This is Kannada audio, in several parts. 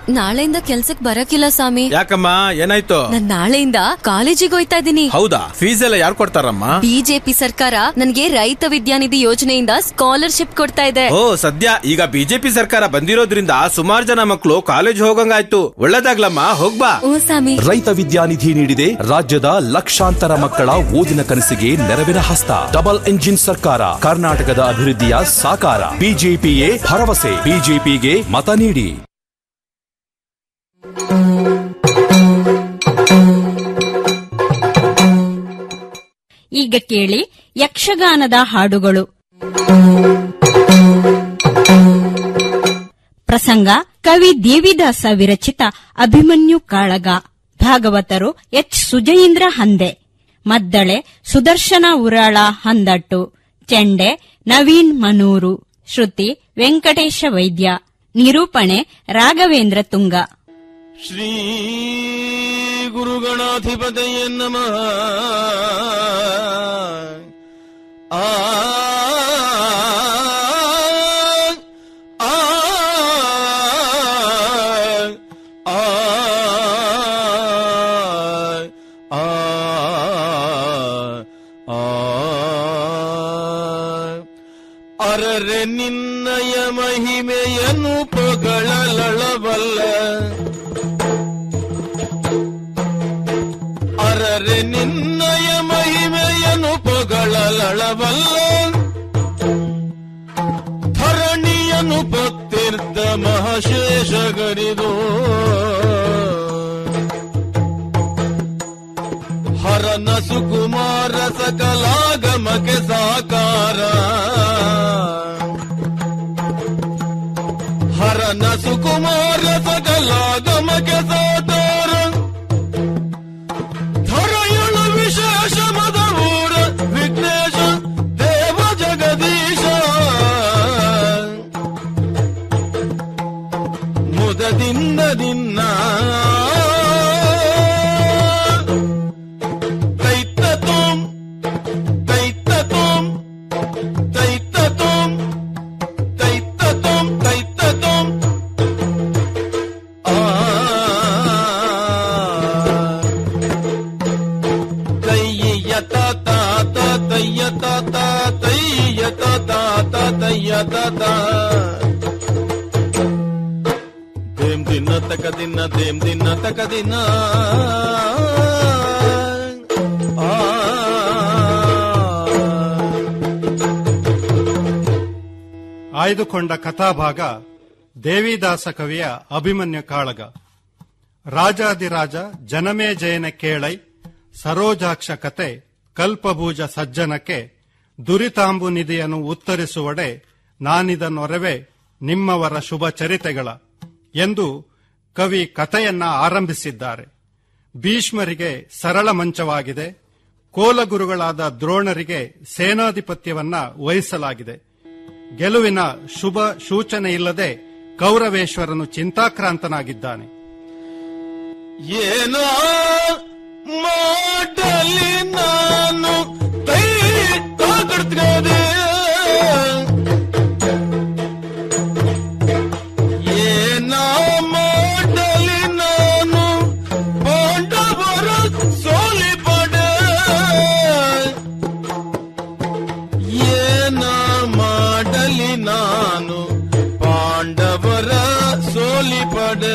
ನಾಳೆಯಿಂದ ಕೆಲ್ಸಕ್ ಬರಕಿಲ್ಲ ಸ್ವಾಮಿ ಯಾಕಮ್ಮ ಏನಾಯ್ತು ನಾನ್ ನಾಳೆಯಿಂದ ಕಾಲೇಜಿಗೆ ಹೋಯ್ತಾ ಇದ್ದೀನಿ ಹೌದಾ ಫೀಸ್ ಎಲ್ಲ ಯಾರು ಕೊಡ್ತಾರಮ್ಮ ಬಿಜೆಪಿ ಸರ್ಕಾರ ನನ್ಗೆ ರೈತ ವಿದ್ಯಾನಿಧಿ ಯೋಜನೆಯಿಂದ ಸ್ಕಾಲರ್ಶಿಪ್ ಕೊಡ್ತಾ ಇದೆ ಓ ಸದ್ಯ ಈಗ ಬಿಜೆಪಿ ಸರ್ಕಾರ ಬಂದಿರೋದ್ರಿಂದ ಸುಮಾರು ಜನ ಮಕ್ಕಳು ಕಾಲೇಜ್ ಹೋಗಂಗಾಯ್ತು ಒಳ್ಳೇದಾಗ್ಲಮ್ಮ ಹೋಗ್ಬಾ ಓ ಸ್ವಾಮಿ ರೈತ ವಿದ್ಯಾನಿಧಿ ನೀಡಿದೆ ರಾಜ್ಯದ ಲಕ್ಷಾಂತರ ಮಕ್ಕಳ ಓದಿನ ಕನಸಿಗೆ ನೆರವಿನ ಹಸ್ತ ಡಬಲ್ ಎಂಜಿನ್ ಸರ್ಕಾರ ಕರ್ನಾಟಕದ ಅಭಿವೃದ್ಧಿಯ ಸಾಕಾರ ಬಿಜೆಪಿಯೇ ಭರವಸೆ ಬಿಜೆಪಿಗೆ ಮತ ನೀಡಿ ಈಗ ಕೇಳಿ ಯಕ್ಷಗಾನದ ಹಾಡುಗಳು ಪ್ರಸಂಗ ಕವಿ ದೇವಿದಾಸ ವಿರಚಿತ ಅಭಿಮನ್ಯು ಕಾಳಗ ಭಾಗವತರು ಎಚ್ ಸುಜಯೀಂದ್ರ ಹಂದೆ ಮದ್ದಳೆ ಸುದರ್ಶನ ಉರಾಳ ಹಂದಟ್ಟು ಚೆಂಡೆ ನವೀನ್ ಮನೂರು ಶ್ರುತಿ ವೆಂಕಟೇಶ ವೈದ್ಯ ನಿರೂಪಣೆ ರಾಘವೇಂದ್ರ ತುಂಗ ಶ್ರೀ ಗುರುಗಣಾಧಿಪತಯ ನಮಃ ಆ ಆ ಆ ಆ ಅರರೆ ನಿನ್ನಯ ಮಹಿಮೆಯನ್ನು ಪೊಗಳಲಳಬಲ್ಲ ಅರರೆ ನಿನ್ನಯ ಮಹಿಮೆಯನ್ನು ಪೊಗಳಲಳಬಲ್ಲ ಧರಣಿಯನ್ನು ಭಕ್ತಿರ್ದ ಮಹಾಶೇಷಗರಿದು ಹರನ ಸುಕುಮಾರ ಸಕಲಾಗಮಕ್ಕೆ ಸಾಕಾರ ಹರನ ಸುಕುಮಾರ ಸಕಲಾಗಮಕ್ಕೆ ಸಾಕಾರ ಧರೆಯಳು ವಿಶೇಷ ಮದವೂರ ವಿಘ್ನೇಶ ದೇವ ಜಗದೀಶ ಮುದದಿಂದ ದಿನ್ನ ದೈತ್ತ ತೋಂ ದೈತ್ತ ತೋಂ ದೈತ್ತ ತೋಂ ದೈತ್ತ ತೋಂ ದೈತ್ತ ತೋಂ ಆ ತಯ್ಯ ತಾತ ತಯ್ಯ ತಾತ ತಯ್ಯ ತಾತ ತಯ್ಯ ತಾತ ದೇಮ್ ದಿನ ತಕ ದಿನ ದೇಮ್ ದಿನ ತಕ ದಿನ ಆ ಆಯ್ದುಕೊಂಡ ಕಥಾಭಾಗ ದೇವಿದಾಸ ಕವಿಯ ಅಭಿಮನ್ಯು ಕಾಳಗ ರಾಜಾದಿರಾಜ ಜನಮೇಜಯನ ಕೇಳೈ ಸರೋಜಾಕ್ಷ ಕತೆ ಕಲ್ಪಭೂಜ ಸಜ್ಜನಕ್ಕೆ ದುರಿತಾಂಬು ನಿಧಿಯನ್ನು ಉತ್ತರಿಸುವಡೆ ನಾನಿದನೊರವೆ ನಿಮ್ಮವರ ಶುಭ ಚರಿತೆಗಳ ಎಂದು ಕವಿ ಕಥೆಯನ್ನ ಆರಂಭಿಸಿದ್ದಾರೆ ಭೀಷ್ಮರಿಗೆ ಸರಳ ಮಂಚವಾಗಿದೆ ಕೋಲಗುರುಗಳಾದ ದ್ರೋಣರಿಗೆ ಸೇನಾಧಿಪತ್ಯವನ್ನ ವಹಿಸಲಾಗಿದೆ ಗೆಲುವಿನ ಶುಭ ಸೂಚನೆ ಇಲ್ಲದೆ ಕೌರವೇಶ್ವರನು ಚಿಂತಾಕ್ರಾಂತನಾಗಿದ್ದಾನೆ ಏನೋ ಮಾಡಲಿ ನಾನು ಕೈ ತಾಕಡ್ತದೆ ಏನ ಮಾಡಲಿ ನಾನು ಪಾಂಡವರ ಸೋಲಿ ಪಡೆ ಏನ ಮಾಡಲಿ ನಾನು ಪಾಂಡವರ ಸೋಲಿ ಪಡೆ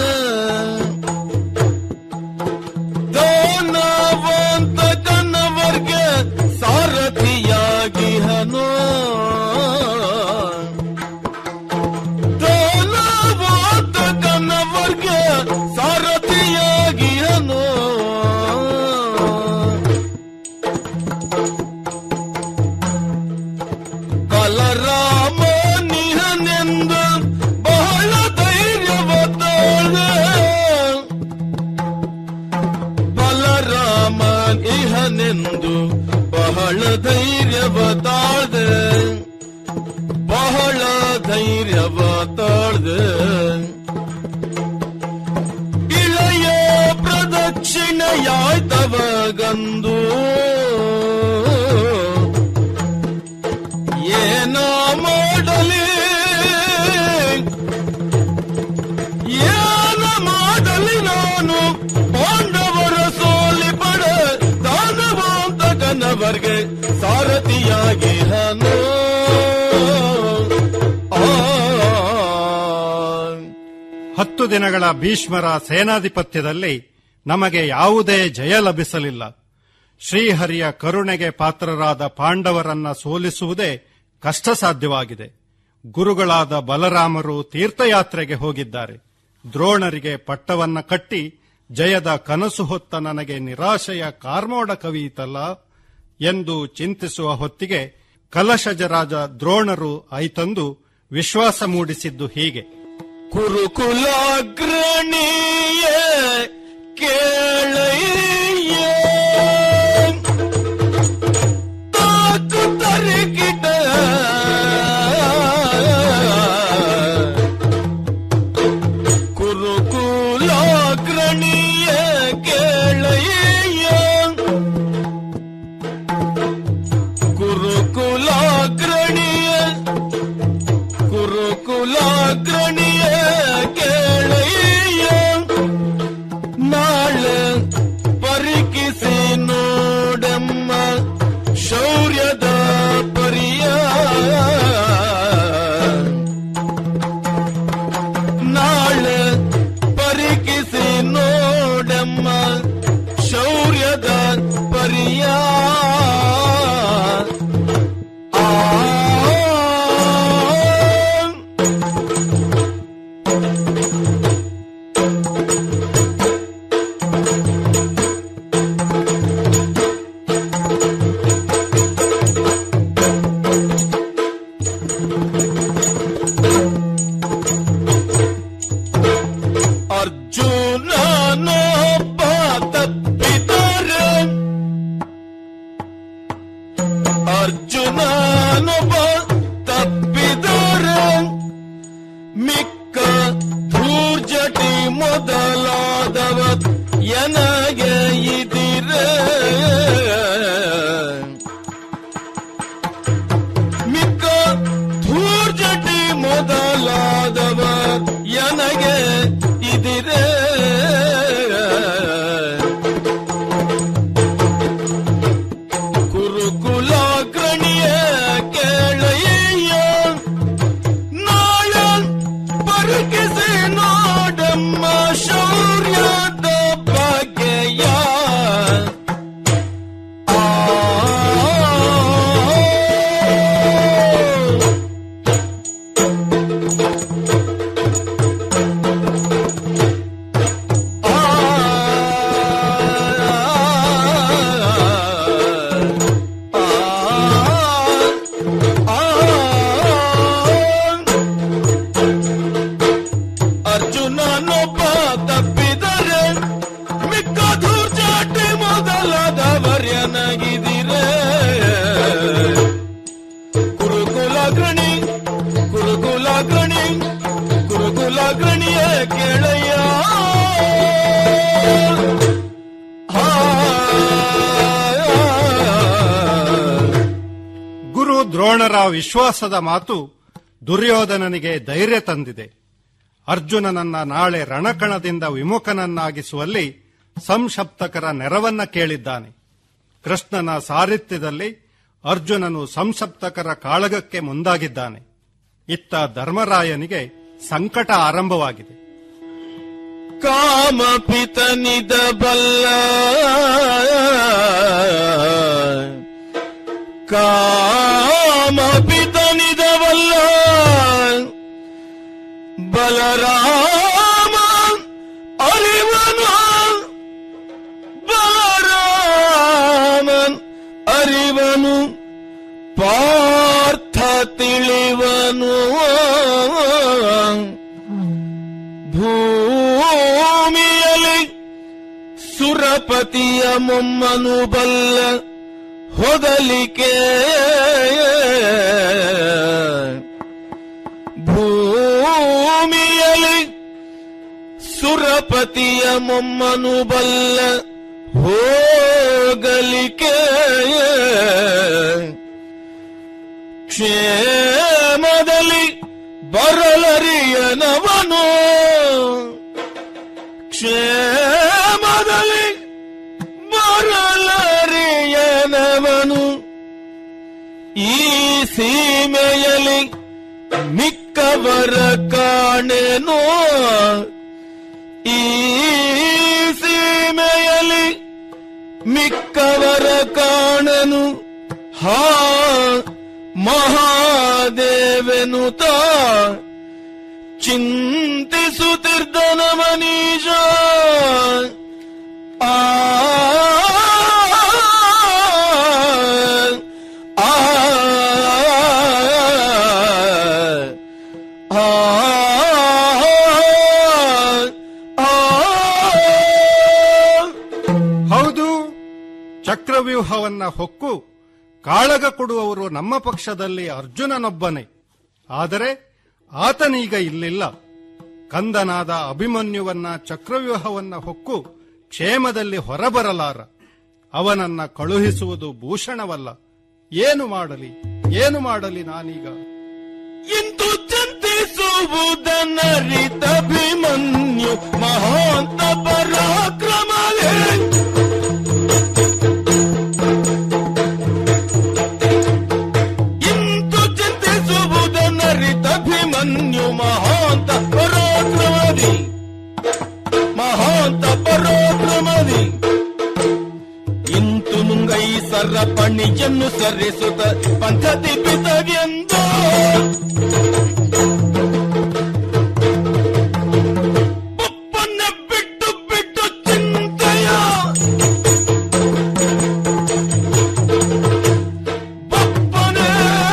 ದಾನವಂತ ಕನ್ನವರ್ಗೆ ಸಾರಥಿಯಾಗಿ ಹನೋ ದಾನವಂತ ಕನ್ನವರ್ಗೆ ಸಾರಥಿಯಾಗಿ ಹನೋ ಬಲರಾಮ ನಿಹನೆಂದು ಬಹಳ ಧೈರ್ಯವತ್ತಾಳೆ ಬಲರಾಮ ಇಹನೆಂದು ಬಹಳ ಧೈರ್ಯವ ತಾಳ್ದೆ ಬಹಳ ಧೈರ್ಯವ ತಾಳ್ದೆ ಇಳೆಯ ಪ್ರದಕ್ಷಿಣೆಯಾಯ್ತವ ಗಂದು ಏನ ಮಾಡಲಿ ಏನ ಮಾಡಲಿ ನಾನು ಪಾಂಡವರ ಸೋಲಿ ಪಡ ದಾನವಂತಕನವರ್ಗೆ ಸಾರಥಿಯಾಗಿ ನಾನು ಹತ್ತು ದಿನಗಳ ಭೀಷ್ಮರ ಸೇನಾಧಿಪತ್ಯದಲ್ಲಿ ನಮಗೆ ಯಾವುದೇ ಜಯ ಲಭಿಸಲಿಲ್ಲ ಶ್ರೀಹರಿಯ ಕರುಣೆಗೆ ಪಾತ್ರರಾದ ಪಾಂಡವರನ್ನ ಸೋಲಿಸುವುದೇ ಕಷ್ಟ ಸಾಧ್ಯವಾಗಿದೆ ಗುರುಗಳಾದ ಬಲರಾಮರು ತೀರ್ಥಯಾತ್ರೆಗೆ ಹೋಗಿದ್ದಾರೆ ದ್ರೋಣರಿಗೆ ಪಟ್ಟವನ್ನ ಕಟ್ಟಿ ಜಯದ ಕನಸು ಹೊತ್ತ ನನಗೆ ನಿರಾಶೆಯ ಕಾರ್ಮೋಡ ಕವಿಯಿತಲ್ಲ ಎಂದು ಚಿಂತಿಸುವ ಹೊತ್ತಿಗೆ ಕಲಶಜರಾಜ ದ್ರೋಣರು ಐತಂದು ವಿಶ್ವಾಸ ಮೂಡಿಸಿದ್ದು ಹೀಗೆ ಕುರುಕುಲಾಗ್ರಣಿಯ ಕೇಳಯ್ಯ ತಾಕು ತರಿಕಿಟ ಕುರುಕುಲಾಗ್ರಣಿಯ ಕೇಳಯ್ಯ ಕುರುಕುಲಾಗ್ರಣಿಯ ಕುರುಕುಲಾಗ್ರಣಿಯ ಕೇಳಯ್ಯ ನಾಳೆ ಪರಿಕಿಸಿ ನೋಡಮ್ಮ ಶೌರ್ಯದ ಪರಿಯ ನಾಳೆ ಪರಿಕಿಸಿ ನೋಡಮ್ಮ ಶೌರ್ಯದ ಪರಿಯ ಆ ಅರ್ಜುನನೊಬ್ಬ ತಪ್ಪಿದರೆ ಅರ್ಜುನನೊಬ್ಬ ತಪ್ಪಿದರೆ ಮಿಕ್ಕ ಧೂರ್ಜಟಿ ಮೊದಲಾದವ ಎನಗೆ ಇದಿರೆ ಮಿಕ್ಕ ಧೂರ್ಜಟಿ ಮೊದಲಾದವ ಎನಗೆ ಇದಿರೆ ಕುರುಕುಲಾಗ್ರಣಿಯ ಕೇಳಯ್ಯ ನಾಳ ಪರಕಿಸಿ ನೋಡಮ್ಮ ಶೌರ್ಯದ ಬಗೆಯ ಆ ಅರ್ಜುನನೊಬ್ಬ ತಪ್ಪಿದರೆ ಮಿಕ್ಕ ಧೂರ್ಚಾಟಿ ಮೊದಲಾದವರ್ಯನಾಗಿದಿರೆ ಕುರುಕುಲಾಗ್ರಣಿ ಕುರುಕುಲಾಗ್ರಣಿ ಕುರುಕುಲಾಗ್ರಣಿಯ ಕೇಳಯ್ಯ ಗುರು ದ್ರೋಣರ ವಿಶ್ವಾಸದ ಮಾತು ದುರ್ಯೋಧನನಿಗೆ ಧೈರ್ಯ ತಂದಿದೆ ಅರ್ಜುನನನ್ನ ನಾಳೆ ರಣಕಣದಿಂದ ವಿಮುಖನನ್ನಾಗಿಸುವಲ್ಲಿ ಸಂಸಪ್ತಕರ ನೆರವನ್ನ ಕೇಳಿದ್ದಾನೆ ಕೃಷ್ಣನ ಸಾರಥ್ಯದಲ್ಲಿ ಅರ್ಜುನನು ಸಂಸಪ್ತಕರ ಕಾಳಗಕ್ಕೆ ಮುಂದಾಗಿದ್ದಾನೆ ಇತ್ತ ಧರ್ಮರಾಯನಿಗೆ ಸಂಕಟ ಆರಂಭವಾಗಿದೆ ಕಾಮಪಿತನಿದ ಬಲ್ಲ ಕಾಮಪಿತನಿದ ಬಲ್ಲ ಬಲರಾಮ ಅರಿವನು ಬಲರಾಮನ್ ಅರಿವನು ಪಾರ್ಥ ತಿಳಿವನು ಭೂಮಿಯಲ್ಲಿ ಸುರಪತಿಯ ಮೊಮ್ಮನು ಬಲ್ಲ ಹೊದಲಿಕೆ ಭೂಮಿಯಲ್ಲಿ ಸುರಪತಿಯ ಮೊಮ್ಮನು ಬಲ್ಲ ಹೋಗಲಿಕೆ ಕ್ಷೇಮದಲ್ಲಿ ಬರಲರಿಯನವನು ಕ್ಷೇಮದಲ್ಲಿ ಬರಲರಿಯನವನು ಈ ಸೀಮೆಯಲ್ಲಿ ಮಿಕ್ಕವರ ಕಾಣೆನೋ ಈ ಸೀಮೆಯಲ್ಲಿ ಮಿಕ್ಕವರ ಕಾಣನು ಹಾ ಮಹಾದೇವೆನು ತಾ ಚಿಂತಿಸುತ್ತಿರ್ದನ ಮನೀಷ ಆ ಆ ಆ ಹೌದು ಚಕ್ರವ್ಯೂಹವನ್ನ ಹೊಕ್ಕು ಕಾಳಗ ಕೊಡುವವರು ನಮ್ಮ ಪಕ್ಷದಲ್ಲಿ ಅರ್ಜುನನೊಬ್ಬನೇ ಆದರೆ ಆತನೀಗ ಇಲ್ಲಿಲ್ಲ ಕಂದನಾದ ಅಭಿಮನ್ಯುವನ್ನ ಚಕ್ರವ್ಯೂಹವನ್ನ ಹೊಕ್ಕು ಕ್ಷೇಮದಲ್ಲಿ ಹೊರಬರಲಾರ ಅವನನ್ನ ಕಳುಹಿಸುವುದು ಭೂಷಣವಲ್ಲ ಏನು ಮಾಡಲಿ ಏನು ಮಾಡಲಿ ನಾನೀಗ ಇಂದು ಚಿಂತಿಸುವುದನ್ನರಿತಭಿಮನ್ಯು ಮಹಾಂತ ಪರಾಕ್ರಮವೇ ಇಂದು ಚಿಂತಿಸುವುದನ್ನರಿತಭಿಮನ್ಯು ಮಹಾಂತ ಪರಾಕ್ರಮದಿ ಮಹಾಂತ ಪರಾಕ್ರಮದಿ ಇಂತು ಮುಂಗೈ ಸರಪಣಿಯನ್ನು ಸರಿಸುತ್ತ ಪಂಥತಿ ಪಿತಗೆಂದೋ ಒಪ್ಪನ್ನ ಬಿಟ್ಟು ಬಿಟ್ಟು ಚಿಂತೆಯ ಬಪ್ಪನೆ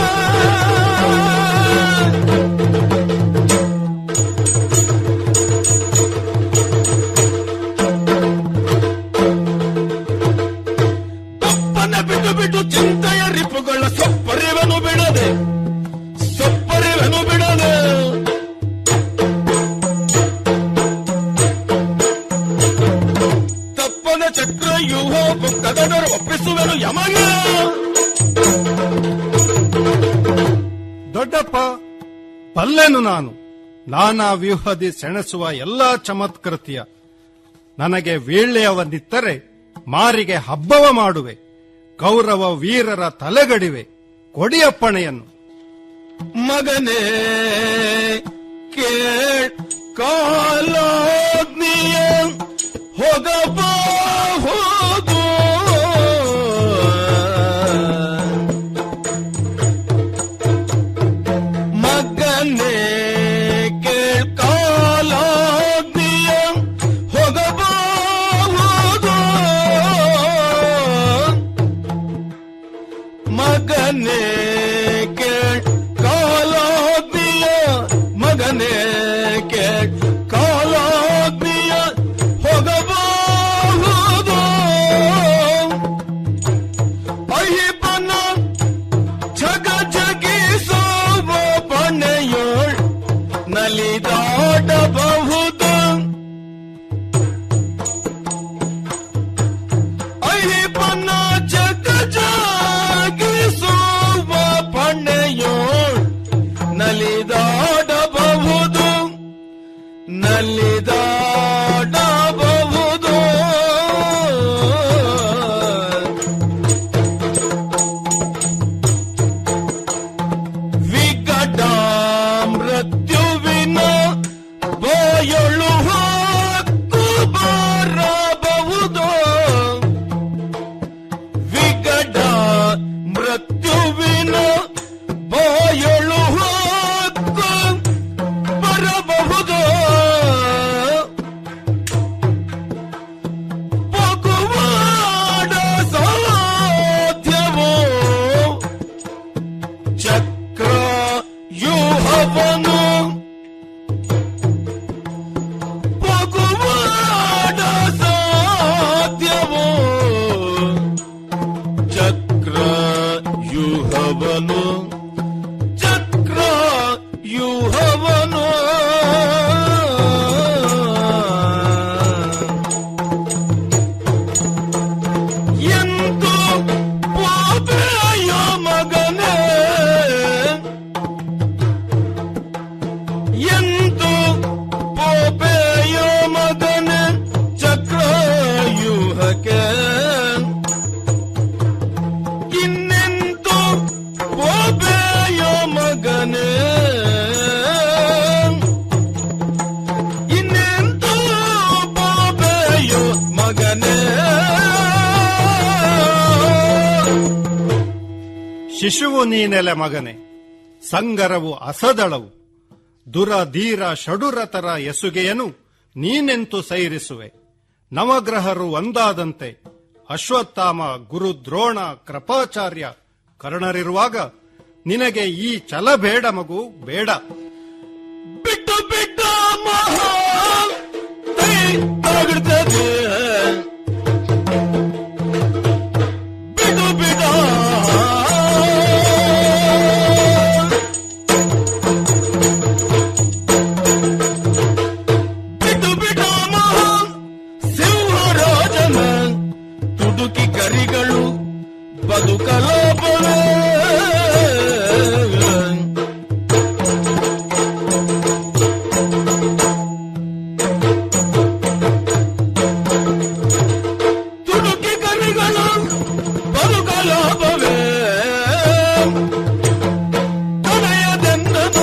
ಬಪ್ಪನ ಬಿಟ್ಟು ಬಿಟ್ಟು ಚಿಂತೆಯ ರಿಪುಗಳ ಸೊಪ್ಪರಿವನು ಬಿಡದೆ ಸೊಪ್ಪರಿವನು ಬಿಡದೆ ತಪ್ಪನ ಚಕ್ರ ಯುವ ಕದಡರು ಒಪ್ಪಿಸುವೆನು ಯಮಗೆ ದೊಡ್ಡಪ್ಪ ಬಲ್ಲೆನು ನಾನು ನಾನಾ ವ್ಯೂಹದಿ ಸೆಣಸುವ ಎಲ್ಲಾ ಚಮತ್ಕೃತ್ಯ ನನಗೆ ವೀಳ್ಳೆಯವನ್ನಿತ್ತರೆ ಮಾರಿಗೆ ಹಬ್ಬವ ಮಾಡುವೆ ಕೌರವ ವೀರರ ತಲೆಗಡಿವೆ ಕೊಡಿಯಪ್ಪಣೆಯನ್ನು ಮಗನೇ ಕೇಳ್ ಕಾಲಾಗ್ನಿಯ ಹೋಗಬಹುದು ಮಗನೇ ಕೇಳ್ ಕಾಲಾಗ್ನಿಯ ಹೋಗಬಹುದು ಮಗನೇ ಕೇಳ್ ಕಾಲಾಗ್ನಿಯ ಮಗನೇ ಕೇಳ್ ಕಾಲಾಗ್ನಿಯ ಹೋಗಬಹುದು ಅಯ್ಯಪ್ಪನ ಜಗ ಜಗಿಸುವ ಬಣ್ಣೆಯೋಳ್ ನಲಿದಾಡಬಹುದು ಅಯ್ಯಪ್ಪನ ಜಗ ಜಾಗಿಸುವ ಬಣ್ಣೆಯೋಳ್ ನಲಿದಾಡಬಹುದು ನಲಿದಾಡಬಹುದು ವಿಕಟ ಮೃತ್ಯುವಿನ ಬಾಯೊಳು ಹಾಕು ಬರಬಹುದು ವಿಕಟ ಮೃತ್ಯುವಿನ ಬಾಯೊಳು ಹಾಕು ಬರಬಹುದು ಶಿಶುವು ನೀನೆಲೆ ಮಗನೆ ಸಂಗರವು ಅಸದಳವು ದುರಧೀರ ಷಡುರತರ ಎಸುಗೆಯನು ನೀನೆಂತು ಸೈರಿಸುವೆ ನವಗ್ರಹರು ಒಂದಾದಂತೆ ಅಶ್ವತ್ಥಾಮ ಗುರು ದ್ರೋಣ ಕೃಪಾಚಾರ್ಯ ಕರ್ಣರಿರುವಾಗ ನಿನಗೆ ಈ ಛಲ ಬೇಡ ಮಗು ಬೇಡ ಬಿಟ್ಟು ಬಿಟ್ಟು ಮಹಾ ಕೈ ತಗಡ್ತದೆ ಬಿಡು ಬಿಡ ಬಿಡು ಬಿಡ ಮಹಾ ಸಿಂಹರಾಜನ ತುಡುಕಿ ಕರಿಗಳು ಬದುಕಲೋಪವೇ ತುಡುಕಿ ಕರಿಗಳು ಬದುಕಲಾಭವೇ ತಡೆಯದೆನ್ನದು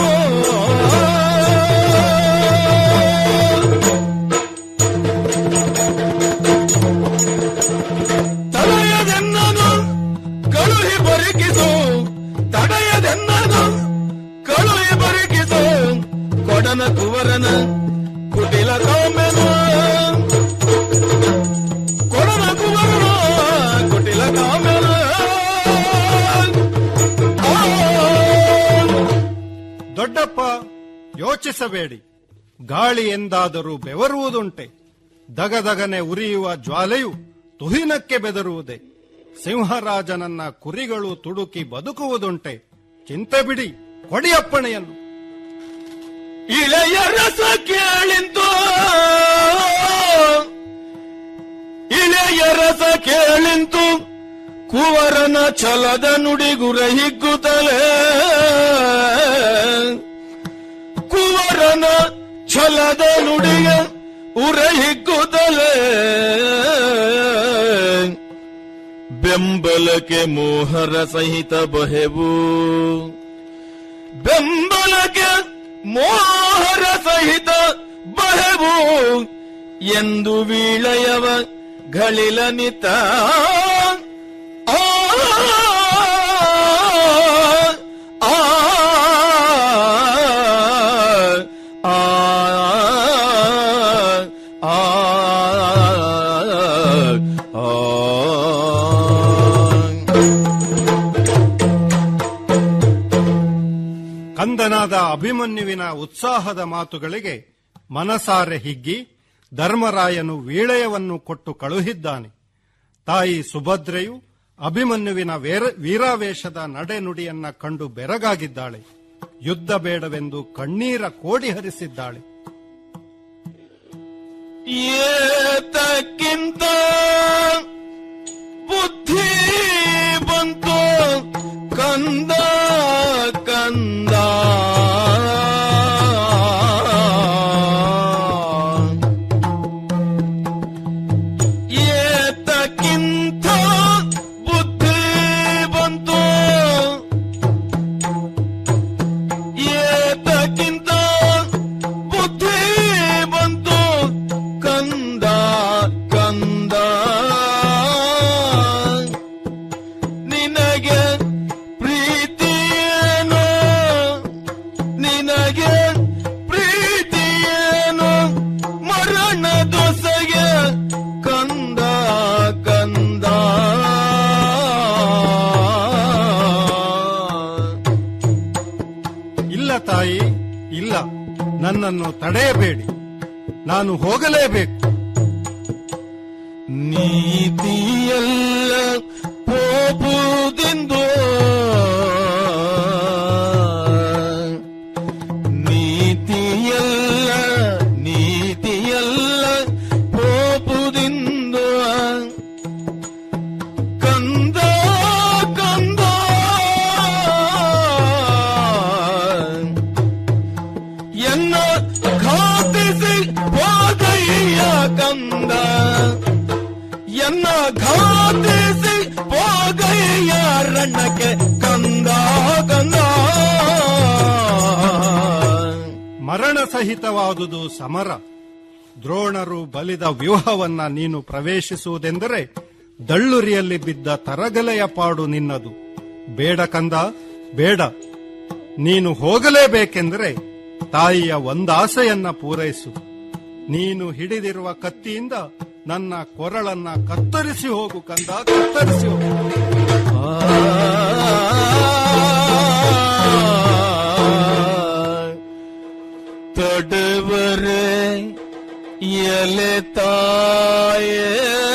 ತಡೆಯದೆನ್ನದು ಕಳುಹಿ ಬರಿಕಿಸು ತಡೆಯದೆನ್ನದು ಕಳುಹಿ ಬರಿಕಿಸು ಕೊಡನ ಕುವರನ ಕುಟಿಲ ಕಾಮೆನು ಕೊಡನ ಕುವರನ ಕುಟಿಲ ಕಾಮೆನು ದೊಡ್ಡಪ್ಪ ಯೋಚಿಸಬೇಡಿ ಗಾಳಿ ಎಂದಾದರೂ ಬೆವರುವುದುಂಟೆ ದಗದಗನೆ ಉರಿಯುವ ಜ್ವಾಲೆಯು ತುಹಿನಕ್ಕೆ ಬೆದರುವುದೇ ಸಿಂಹರಾಜನನ್ನ ಕುರಿಗಳು ತುಡುಕಿ ಬದುಕುವುದುಂಟೆ ಚಿಂತೆ ಬಿಡಿ ಕೊಡಿಯಪ್ಪಣೆಯನ್ನು ಇಳೆಯ ರಸ ಕೇಳಿಂತು ಇಳೆಯ ರಸ ಕೇಳಿಂತು ಕುವರನ ಛಲದ ನುಡಿಗುರ ಹಿಗ್ಗುತ್ತಲೇ ಕುವರನ ಛಲದ ನುಡಿಗ ಉರ ಹಿಗ್ಗುತ್ತಲೇ ಬೆಂಬಲಕ್ಕೆ ಮೋಹರ ಸಹಿತ ಬಹೆವು ಬೆಂಬಲಕ್ಕೆ ಮೋಹರ ಸಹಿತ ಬಹವು ಎಂದು ವೀಳಯವ ಗಳಿಲ ನಿತ ಆ, ಆ, ಆ, ಆ, ಆ. ಕಂದನಾದ ಅಭಿಮನ್ಯುವಿನ ಉತ್ಸಾಹದ ಮಾತುಗಳಿಗೆ ಮನಸಾರೆ ಹಿಗ್ಗಿ ಧರ್ಮರಾಯನು ವೀಳಯವನ್ನು ಕೊಟ್ಟು ಕಳುಹಿದ್ದಾನೆ ತಾಯಿ ಸುಭದ್ರೆಯು ಅಭಿಮನ್ಯುವಿನ ವೇರ- ವೀರಾವೇಶದ ನಡೆನುಡಿಯನ್ನ ಕಂಡು ಬೆರಗಾಗಿದ್ದಾಳೆ ಯುದ್ಧ ಬೇಡವೆಂದು ಕಣ್ಣೀರ ಕೋಡಿ ಹರಿಸಿದ್ದಾಳೆ ಏತಕ್ಕಿಂತ ಬುದ್ಧಿ ಬಂತು ಕಂದ ಕಂದ ಏತಕ್ಕಿಂತ ಬುದ್ಧಿ ಬಂತು ಏತಕ್ಕಿಂತ ಬುದ್ಧಿ ಬಂತು ಕಂದ ಕಂದ ನಿನಗೆ ಪ್ರೀತಿಯೇನು ನಿನಗೆ ಪ್ರೀತಿಯೇನು ಮರಣ ದೊಸೆಗೆ ಕಂದ ಕಂದ ಇಲ್ಲ ತಾಯಿ ಇಲ್ಲ ನನ್ನನ್ನು ತಡೆಯಬೇಡಿ ನಾನು ಹೋಗಲೇಬೇಕು ನೀತಿಯಲ್ಲ ಹೋಗುವುದೆಂದು ನೀತಿಯಲ್ಲ ನೀತಿಯಲ್ಲ ಹೋಗುವುದೆಂದು ಕಂದ ಕಂದ ಎನ್ನ ಘಾತಿಸಿ ಹೋದಯ್ಯ ಕಂದ ಎನ್ನ ಘಾತಿಸಿ ಹೋಗಯ್ಯ ರಣ್ಣಕ್ಕೆ ಕಂದ ಕಂದ ಮರಣ ಸಹಿತವಾದುದು ಸಮರ ದ್ರೋಣರು ಬಲಿದ ವ್ಯೂಹವನ್ನ ನೀನು ಪ್ರವೇಶಿಸುವುದೆಂದರೆ ದಳ್ಳುರಿಯಲ್ಲಿ ಬಿದ್ದ ತರಗಲೆಯ ಪಾಡು ನಿನ್ನದು ಬೇಡ ಕಂದ ಬೇಡ ನೀನು ಹೋಗಲೇಬೇಕೆಂದರೆ ತಾಯಿಯ ಒಂದಾಸೆಯನ್ನ ಪೂರೈಸು ನೀನು ಹಿಡಿದಿರುವ ಕತ್ತಿಯಿಂದ ನನ್ನ ಕೊರಳನ್ನ ಕತ್ತರಿಸಿ ಹೋಗು ಕಂದ ಕತ್ತರಿಸಿ ಹೋಗು ತೊಡವರೆ ಎಲೆ ತಾಯೇ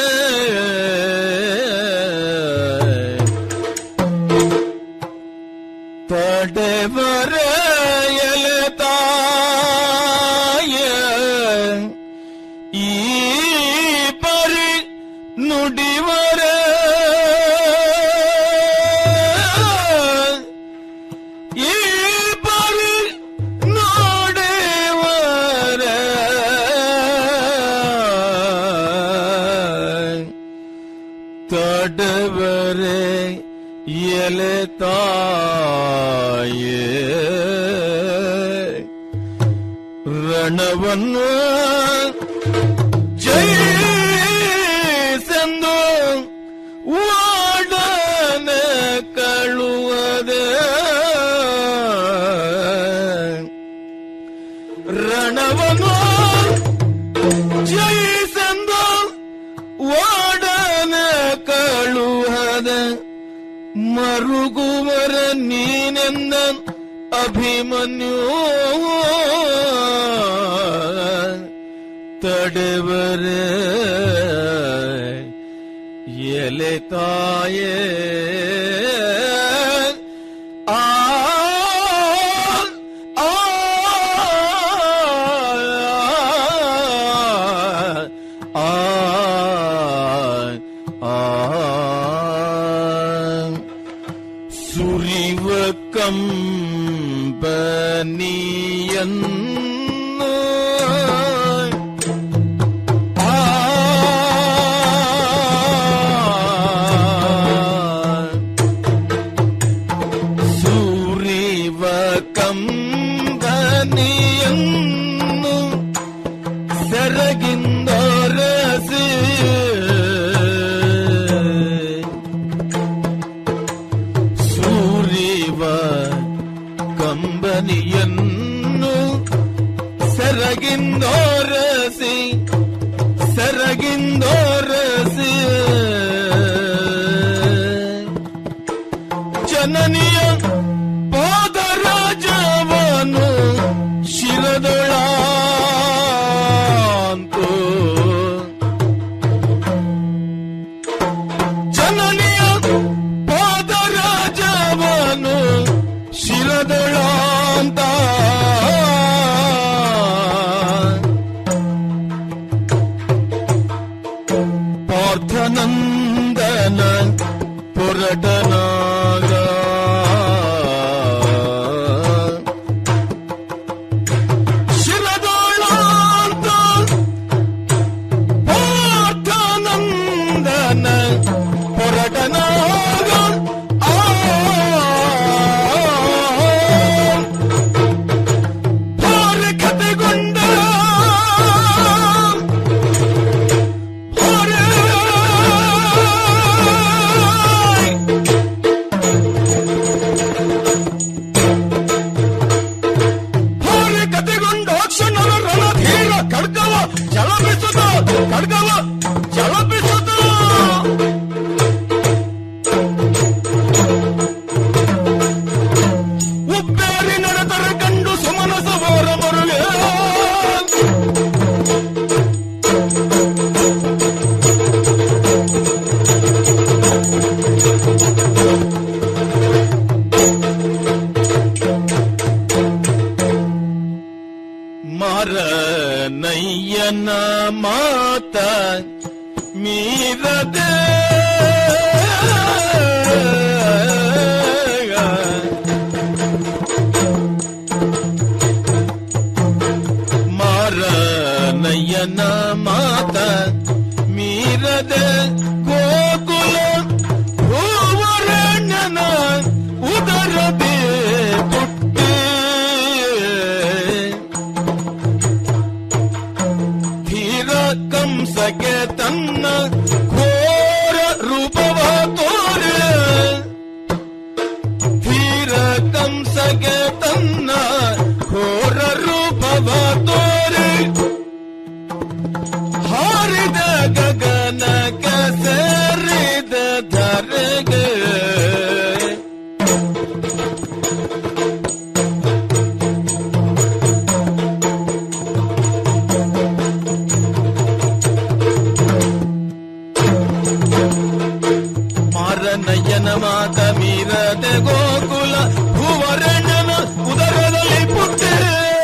ತೊಡವರೆ ಎಲೆ ತಾಯೇ ಈ ಪರಿ ನುಡಿವರೆ ಈ ಪರಿ ನೋಡಿವರ ತೊಡವರೆ ಎಲೆ ತಾಯೇ ರಣವನ್ನು ಜಯಿಸೆಂದು ಓಡನೆ ಕಳುವದೆ ರಣವನ್ನು ಜಯಿಸೆಂದು ಓಡನೆ ಕಳುಹದ ಮರುಗುವರ ನೀನೆಂದ ಅಭಿಮನ್ಯು ತಡೆವರ ಎಲೆ ತಾಯೇ ಆ ಆ ಆ ಆ ಸುರಿವ ಕಂಬನಿಯನ್ನು ಆ ಸುರಿವ ಕಂಬನಿಯನ್ನು ಸೆರಗಿಂದೊರಸಿ ಸೂರಿವ ಕಂಬನಿಯನ್ನು ಸೆರಗಿಂದೊರಸಿ ಸೆರಗಿಂದೊರಸಿ ಜನನಿಯ ಪಾದರಾಜವನು ಶಿರದೊಳಾಂತು ಜನನಿಯ ಪಾದರಾಜವನು ಶಿರದೊಳಾಂತ ಪಾರ್ಥನಂದನ ಪುರಟನಾಗ ಶಿರದೊಳಾಂತ ಪಾರ್ಥನಂದನ ಪೊರಟನಾಗ ಆ ಭಾರ ಕತೆಗೊಂಡ ಭಾರ ಭಾರ ಕತೆಗೊಂಡ ಕ್ಷಣರ ರಣಧೀರ ಖಡ್ಗವ ಜಲಬಿಸುತ್ತ ಖಡ್ಗವ ಜಲಬಿಸುತ್ತ ಉಪ್ಪೇರಿ ನಡೆದರೆ ಕಂಡು ಸುಮನಸ ಬೋರ ಮರುವೆ ಮಾರ ನಯ್ಯನ ಮಾತ ಮೀರದೆ ಮಾರ ನಯ್ಯನ ಮಾತ ಮೀರದೆ ಗೋಕುಲ ಭೂವರಣ್ಯನ ಉದರದೆ ಪುಟ್ಟೆ ಧೀರ ಕಂಸಗೆ ತನ್ನ ಘೋರ ರೂಪವ ತೋರೆ ಧರೆಗೆ ತನ್ನ ಘೋರ ರೂಪವ ತೋರಿ ಹಾರಿದ ಗಗನಕ್ಕೆ ಸೇರಿದ ಧರೆಗೆ ಮಾರನಯ್ಯನ ಮಾತ ಮೀರದೆ ಗೋಕುಲ ಭುವರಣ್ಣನ ಉದರದಲ್ಲಿ ಪುಟ್ಟೆ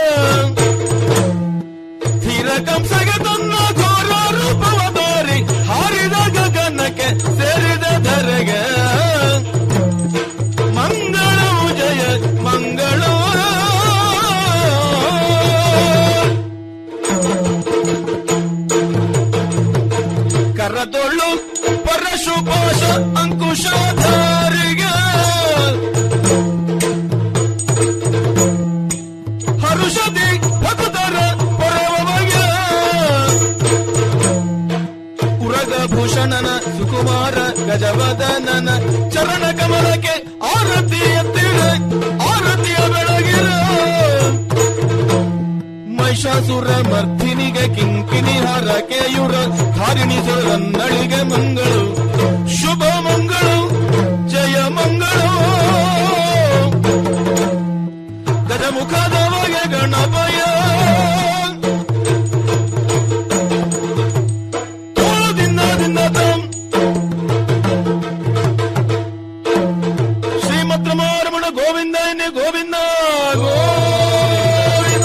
ಸ್ಥಿರ ಕಂಸಗೆ ತನ್ನ ಘೋರ ರೂಪವ ತೋರಿ ಹಾರಿದ ಗಗನಕ್ಕೆ ಸೇರಿದ ಧರೆಗೆ ಮಂಗಳವು ಜಯ ಮಂಗಳೋ ಕರದೊಳ್ಳು ಪರಶುಪಾಶ ಅಂಕುಶಧಾರಿಗೆ ಹರುಷದಿ ಭಕ್ತರ ಪರವಗೆ ಉರಗಭೂಷಣನ ಸುಕುಮಾರ ಗಜವದನನ ಚರಣ ಕಮಲಕ್ಕೆ ಆರತಿ ಎತ್ತಿರ ಆರತಿಯ ಬೆಳಗಿರ ಮಹಿಷಾಸುರ ಮರ್ಧಿನಿಗೆ ಕಿಂಕಿನಿ ಹರಕೆಯುರ ಧಾರಿಣಿ ಸುರನ್ನಳಿಗೆ ಮಂಗಳು ಶುಭ ಮಂಗಳು ಜಯ ಮಂಗಳು ಗಜಮುಖದವಗೆ ಗಣಪಯ ದಿನ ದಿನ ತಂ ಶ್ರೀಮತ್ ರಮಾರಮಣ ಗೋವಿಂದ ಎನ್ನೆ ಗೋವಿಂದ ಗೋವಿಂದ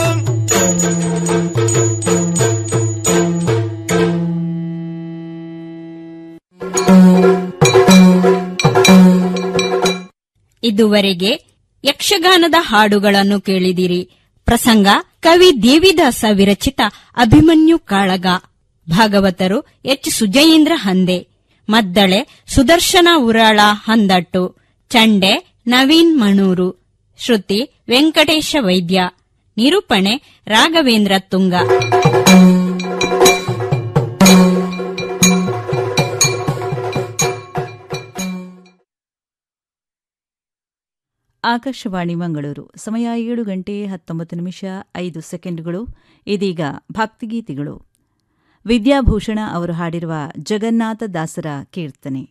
ಇದುವರೆಗೆ ಯಕ್ಷಗಾನದ ಹಾಡುಗಳನ್ನು ಕೇಳಿದಿರಿ ಪ್ರಸಂಗ ಕವಿ ದೇವಿದಾಸ ವಿರಚಿತ ಅಭಿಮನ್ಯು ಕಾಳಗ ಭಾಗವತರು ಎಚ್ ಸುಜಯೇಂದ್ರ ಹಂದೆ ಮದ್ದಳೆ ಸುದರ್ಶನ ಉರಾಳ ಹಂದಟ್ಟು ಚಂಡೆ ನವೀನ್ ಮಣೂರು ಶ್ರುತಿ ವೆಂಕಟೇಶ ವೈದ್ಯ ನಿರೂಪಣೆ ರಾಘವೇಂದ್ರ ತುಂಗ ಆಕಾಶವಾಣಿ ಮಂಗಳೂರು ಸಮಯ ಏಳು ಗಂಟೆ ಹತ್ತೊಂಬತ್ತು ನಿಮಿಷ ಐದು ಸೆಕೆಂಡುಗಳು ಇದೀಗ ಭಕ್ತಿಗೀತೆಗಳು ವಿದ್ಯಾಭೂಷಣ ಅವರು ಹಾಡಿರುವ ಜಗನ್ನಾಥ ದಾಸರ ಕೀರ್ತನೆ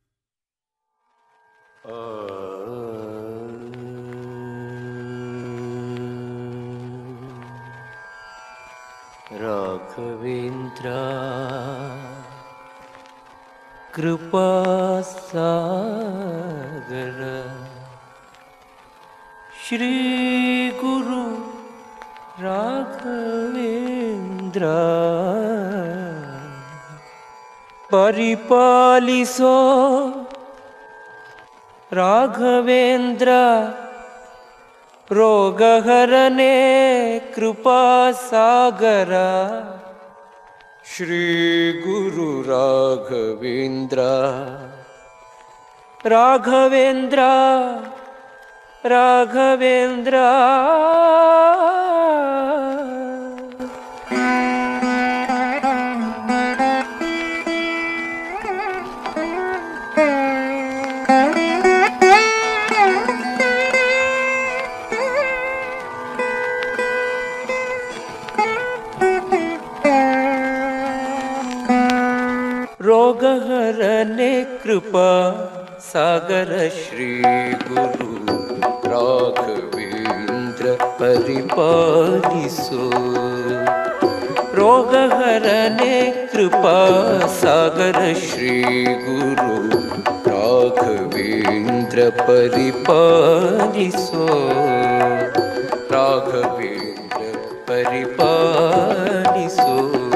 ರಾಘವೇಂದ್ರ ಕೃಪಾಸಾಗರ ಶ್ರೀ ಗುರು ರಾಘವೇಂದ್ರ ಪರಿಪಾಲಿಸೋ ರಾಘವೇಂದ್ರ ರೋಗಹರನೆ ಕೃಪಾಸಾಗರ ಶ್ರೀ ಗುರು ರಾಘವೇಂದ್ರ ರಾಘವೇಂದ್ರ ರಾಘವೇಂದ್ರ ರೋಗಹರನೆ ಕೃಪಾ ಸಾಗರ ಶ್ರೀ ಗುರು ರಾಘವೇಂದ್ರ ಪರಿಪಾಲಿಸೋ ರೋಗಹರನೆ ಕೃಪಾ ಸಾಗರ ಶ್ರೀ ಗುರು ರಾಘವೇಂದ್ರ ಪರಿಪಾಲಿಸೋ ರಾಘವೇಂದ್ರ ಪರಿಪಾಲಿಸೋ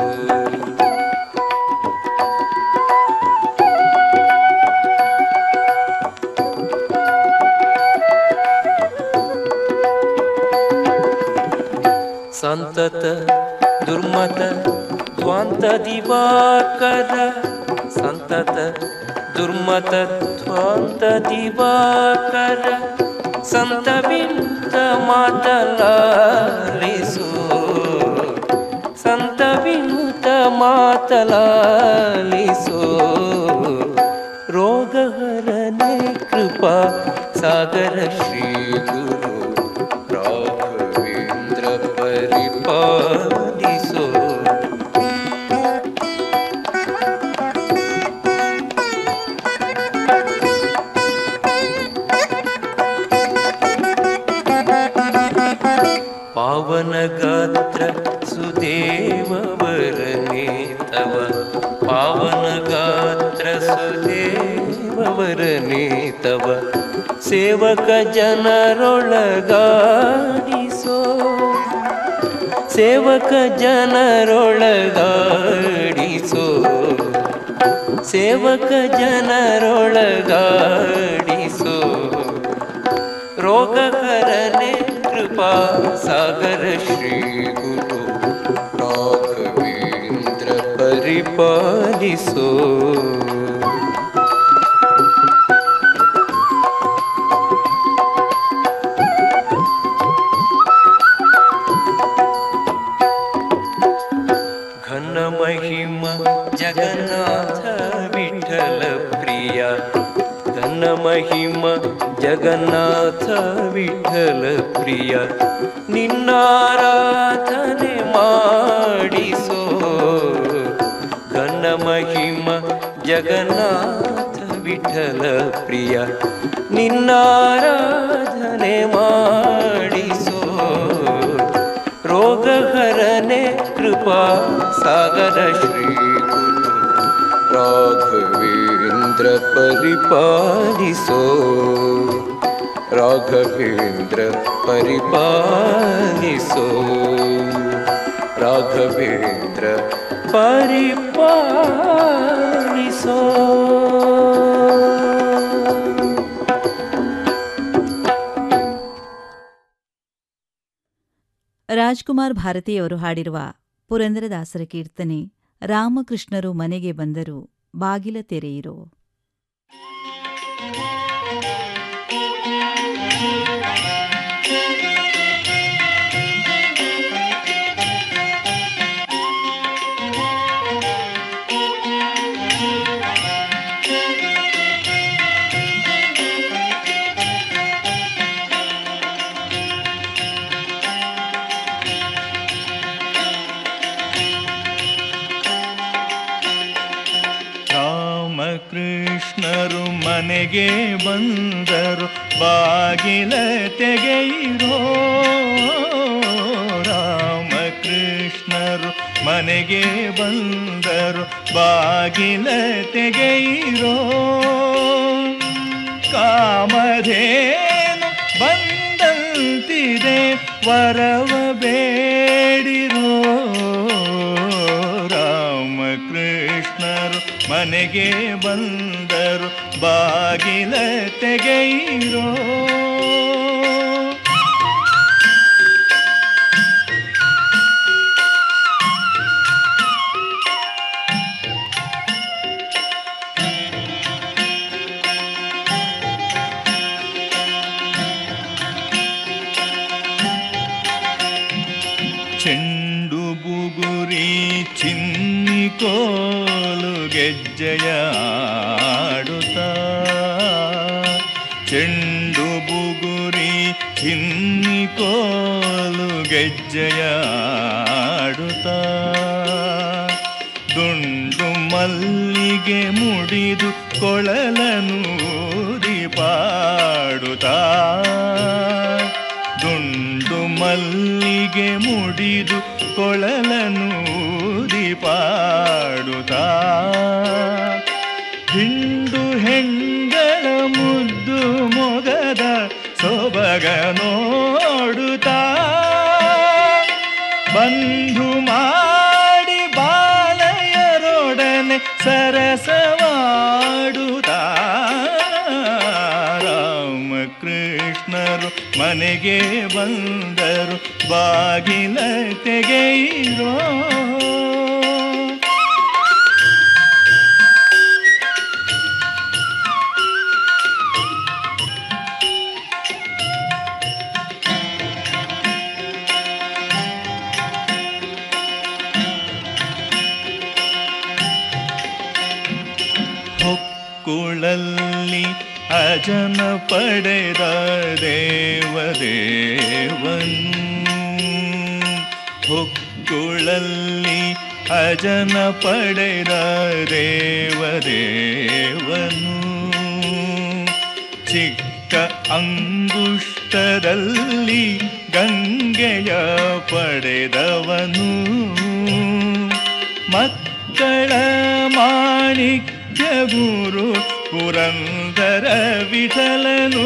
ಸಂತತ ದುರ್ಮತ ಧ್ವಾಂತ ದಿವಾಕರ ಸಂತತ ದುರ್ಮತ ಧ್ವಾಂತ ದಿವಾಕರ ಸಂತ ಬಿಂತ ಮಾತಲಾಲಿಸು ಸಂತ ಬಿಂತ ಮಾತಲಾಲಿಸು ರೋಗಹರನೆ ಕೃಪಾ ಸಾಗರ ಶ್ರೀ ಗುರು ಸೇವಕ ಜನರೊಳಗಾಡಿಸೋ ಸೇವಕ ಜನರೊಳಗಾಡಿಸೋ ಸೇವಕ ಜನರೊಳಗಾಡಿಸೋ ರೋಗಕರನೆ ಕೃಪಾ ಸಾಗರ ಶ್ರೀ ಗುರು ರಾಘವೇಂದ್ರ ಪರಿಪಾಲಿಸೋ ಘನ ಮಹಿಮ ಜಗನ್ನಾಥ ವಿಠಲ ಪ್ರಿಯ ಘನ ಮಹಿಮ ಜಗನ್ನಾಥ ವಿಠಲ ಪ್ರಿಯ ನಿನ್ನಾರಾಧನೆ ಮಾಡಿಸೋ ಘನ ಮಹಿಮ ಜಗನ್ನಾಥ ವಿಠಲ ಪ್ರಿಯ ನಿನ್ನಾರಾಧನೆ ಮಾಡಿಸೋ ರೋಗಹರನೆ ಕೃಪಾ ಸಾಗರ ಶ್ರೀ ಗುರು ರಾಘವೇಂದ್ರ ಪರಿಪಾಲಿಸೋ ರಾಘವೇಂದ್ರ ಪರಿಪಾಲಿಸೋ ರಾಘವೇಂದ್ರ ಪರಿಪಾಲಿಸೋ ರಾಜ್ಕುಮಾರ್ ಭಾರತಿಯವರು ಹಾಡಿರುವ ಪುರಂದರದಾಸರ ಕೀರ್ತನೆ ರಾಮಕೃಷ್ಣರು ಮನೆಗೆ ಬಂದರು ಬಾಗಿಲ ತೆರೆಯಿರೋ ರಾಮಕೃಷ್ಣರು ಮನೆಗೆ ಬಂದರು ಬಾಗಿಲ ತೆಗೆಯಿರೋ ರಾಮಕೃಷ್ಣರು ಮನೆಗೆ ಬಂದರು ಬಾಗಿಲ ತೆಗೆಯಿರೋ ಕಾಮಧೇನು ಬಂದಂತಿದೆ ವರವ ಬೇಡಿರೋ ರಾಮಕೃಷ್ಣರು ಮನೆಗೆ ಬಂದರು ಬಾಗಿಲ ತೆಗೆಯಿರೋ ಚೆಂಡು ಬುಗುರಿ ಚಿನ್ನಿ ಕೋಲು ಗೆಜ್ಜೆಯ ಆಡುತ್ತ ಚೆಂಡು ಬುಗುರಿ ಚಿನ್ನಿ ಕೋಲು ಗೆಜ್ಜೆಯ ಆಡುತ್ತ ದುಂಡು ಮಲ್ಲಿಗೆ ಮುಡಿದು ಕೊಳಲನೂರಿ ಪಾಡುತ್ತಾ ದುಂಡು ಮಲ್ಲಿಗೆ ಮುಡಿದು ಕೊಳಲನೂರಿ ಪಾಡುತ್ತಾ ಹಿಂಡು ಹೆಂಗಳ ಮುದ್ದು ಮೊಗದ ಸೊಬಗ ನೋಡುತ್ತಾ ಬಂಧು ಮಾಡಿ ಬಾಲಯರೊಡನೆ ಸರಸವಾಡುತ್ತಾ ರಾಮಕೃಷ್ಣರು ಮನೆಗೆ ಬಂದರು ಬಾಗಿಲ ತೆಗೆಯಿರೋ ಹೊಕ್ಕುಳಲ್ಲಿ ಅಜನ ಪಡೆದ ದೇವದೇವನು ಹೊಕ್ಕುಳಲ್ಲಿ ಅಜನ ಪಡೆದ ದೇವದೇವನು ಚಿಕ್ಕ ಅಂಗುಷ್ಟದಲ್ಲಿ ಗಂಗೆಯ ಪಡೆದವನು ಮಕ್ಕಳ ಮಾಣಿಕ್ಯ ಗುರು ಪುರಂದರ ವಿಠಲನು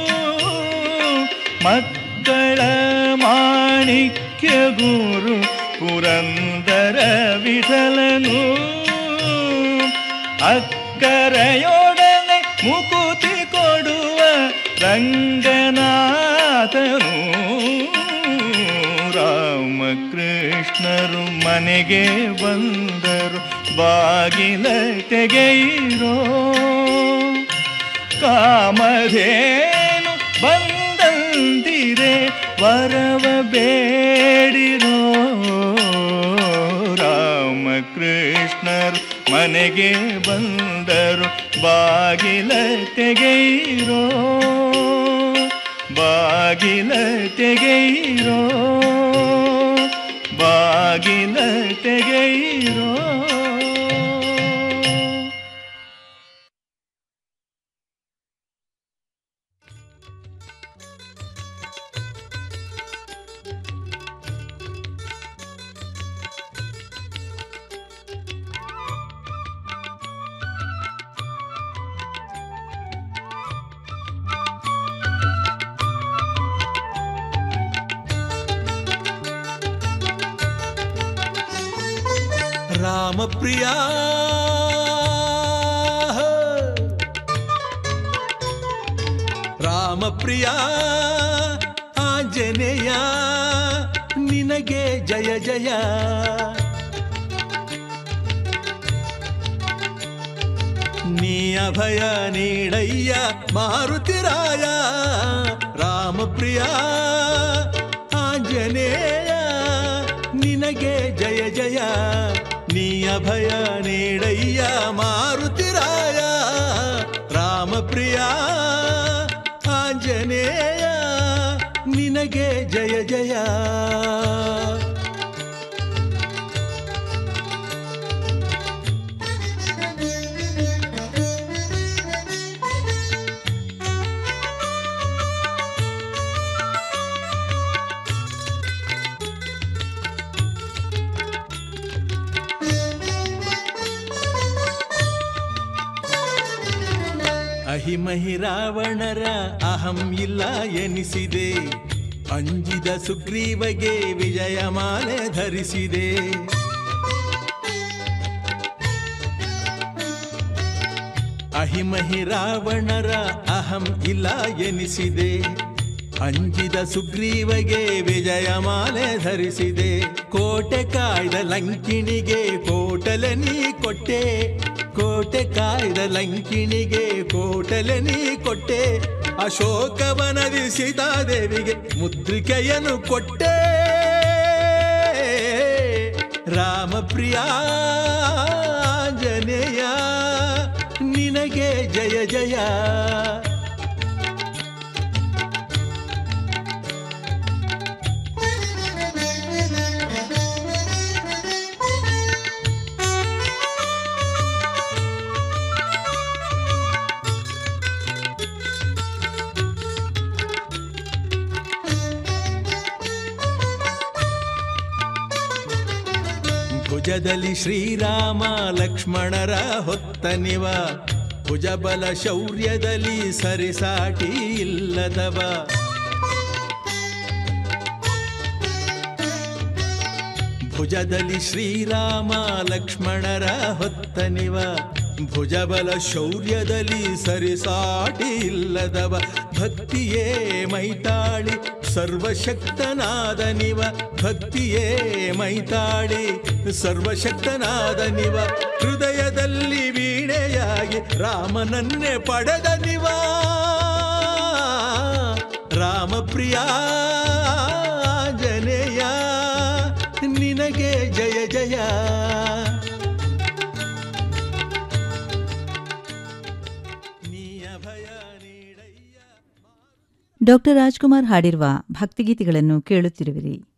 ಮಕ್ಕಳ ಮಾಣಿಕ್ಯ ಗುರು ಪುರಂದರ ವಿಠಲನು ಅಕ್ಕರೆಯೊಡನೆ ಮುಕುತಿ ಕೊಡುವ ರಂಗನಾಥನು ರಾಮಕೃಷ್ಣರು ಮನೆಗೆ ಬಂದರು ಬಾಗಿಲ ತೆಗೆಯಿರೋ ಕಾಮಧೇನು ಬಂದಂತಿರೆ ವರವ ಬೇಡಿರೋ ರಾಮಕೃಷ್ಣರು ಮನೆಗೆ ಬಂದರು ಬಾಗಿಲ ತೆಗೆಯಿರೋ ಬಾಗಿಲ ತೆಗೆಯಿರೋ ಬಾಗಿಲ ತೆಗೆಯಿರೋ ರಾಮಪ್ರಿಯ ರಾಮಪ್ರಿಯ ಆಂಜನೇಯ ನಿನಗೆ ಜಯ ಜಯ ನೀ ಅಭಯ ನೀಡಯ್ಯ ಮಾರುತಿರಾಯ ರಾಮಪ್ರಿಯ ಆಂಜನೇಯ ನಿನಗೆ ಜಯ ಜಯ ನೀ ಅಭಯ ನೀಡಯ್ಯ ಮಾರುತಿರಾಯ ರಾಮಪ್ರಿಯ ಆಂಜನೇಯ ನಿನಗೆ ಜಯ ಜಯ ಅಹಿಮಹಿ ರಾವಣರ ಅಹಂ ಇಲ್ಲ ಎನಿಸಿದೆ ಅಂಜಿದ ಸುಗ್ರೀವಗೆ ವಿಜಯಮಾಲೆ ಧರಿಸಿದೆ ಅಹಿಮಹಿ ರಾವಣರ ಅಹಂ ಇಲ್ಲ ಎನಿಸಿದೆ ಅಂಜಿದ ಸುಗ್ರೀವಗೆ ವಿಜಯಮಾಲೆ ಧರಿಸಿದೆ ಕೋಟೆ ಕಾಯ್ದ ಲಂಕಿಣಿಗೆ ಕೋಟಲೆ ನೀ ಕೊಟ್ಟೆ ಕೋಟೆ ಕಾಯ್ದ ಲಂಕಿಣಿಗೆ ಕೋಟಲೆ ನೀ ಕೊಟ್ಟೆ ಅಶೋಕವನದಿ ಸೀತಾದೇವಿಗೆ ಮುದ್ರಿಕೆಯನ್ನು ಕೊಟ್ಟೆ ರಾಮಪ್ರಿಯ ಆಂಜನೇಯ ನಿನಗೆ ಜಯ ಜಯ ಭುಜದಲ್ಲಿ ಶ್ರೀರಾಮ ಲಕ್ಷ್ಮಣರ ಹೊತ್ತನಿವ ಭುಜಬಲ ಶೌರ್ಯದಲ್ಲಿ ಸರಿಸಾಟಿ ಇಲ್ಲದವ ಭುಜದಲ್ಲಿ ಶ್ರೀರಾಮ ಲಕ್ಷ್ಮಣರ ಹೊತ್ತನಿವ ಭುಜಬಲ ಶೌರ್ಯದಲ್ಲಿ ಸರಿಸಾಟಿ ಇಲ್ಲದವ ಭಕ್ತಿಯೇ ಮೈತಾಳಿ ಸರ್ವಶಕ್ತನಾದ ನಿವ ಭಕ್ತಿಯೇ ಮೈತಾಳಿ ಸರ್ವಶಕ್ತನಾದ ನಿವ ಹೃದಯದಲ್ಲಿ ವೀಣೆಯಾಗಿ ರಾಮನನ್ನೇ ಪಡೆದ ನಿವ ರಾಮಪ್ರಿಯ ಆಂಜನೇಯ ನಿನಗೆ ಜಯ ಜಯ ಡಾಕ್ಟರ್ ರಾಜ್ಕುಮಾರ್ ಹಾಡಿರುವ ಭಕ್ತಿಗೀತೆಗಳನ್ನು ಕೇಳುತ್ತಿರುವಿರಿ